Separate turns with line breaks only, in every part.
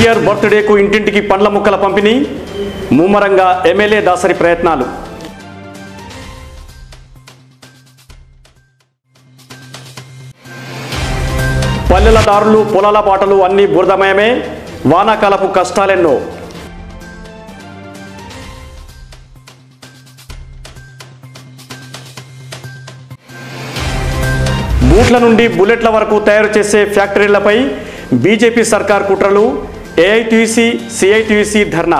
కేటీఆర్ బర్త్డేకు ఇంటింటికి పండ్ల ముక్కల పంపిణీ ముమ్మరంగా ఎమ్మెల్యే దాసరి ప్రయత్నాలు పల్లెల దారులు పొలాల బాటలు అన్నీ బురదమయమే వానాకాలపు కష్టాలెన్నో బూట్ల నుండి బుల్లెట్ల వరకు తయారు చేసే ఫ్యాక్టరీలపై బీజేపీ సర్కార్ కుట్రలు ఏఐటీసీ సిఐటీసీ ధర్నా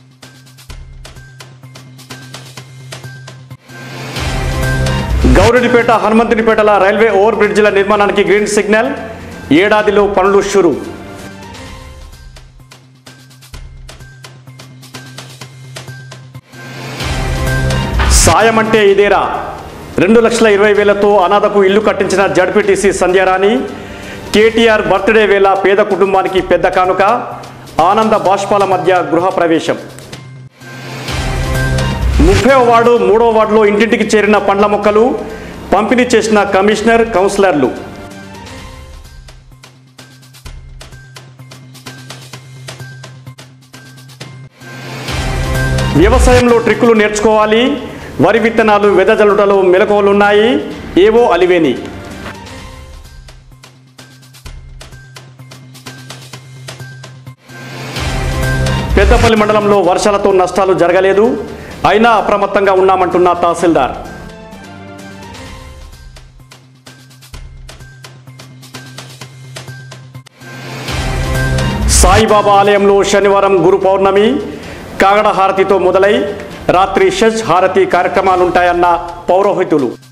గౌరెడ్డిపేట హనుమంతునిపేటల రైల్వే ఓవర్ బ్రిడ్జిల నిర్మాణానికి గ్రీన్ సిగ్నల్ ఏడాదిలో పనులు షురు సాయం అంటే ఇదేరా రెండు లక్షల ఇరవై వేలతో అనాథకు ఇల్లు కట్టించిన జడ్పీటీసీ సంధ్యారాణి కేటీఆర్ బర్త్డే వేళ పేద కుటుంబానికి పెద్ద కానుక ఆనంద బాష్పాల మధ్య గృహప్రవేశం ముప్పై వార్డు మూడో వార్డులో ఇంటింటికి చేరిన పండ్ల మొక్కలు పంపిణీ చేసిన కమిషనర్ కౌన్సిలర్లు వ్యవసాయంలో ట్రిక్కులు నేర్చుకోవాలి వరి విత్తనాలు వెదజల్లుటలో మెలకువలున్నాయి ఏవో అలివేని పెద్దపల్లి మండలంలో వర్షాలతో నష్టాలు జరగలేదు అయినా అప్రమత్తంగా ఉన్నామంటున్న తహసీల్దార్ సాయిబాబా ఆలయంలో శనివారం గురు పౌర్ణమి కాగడ హారతితో మొదలై రాత్రి షజ్ హారతి కార్యక్రమాలుంటాయన్న పౌరోహితులు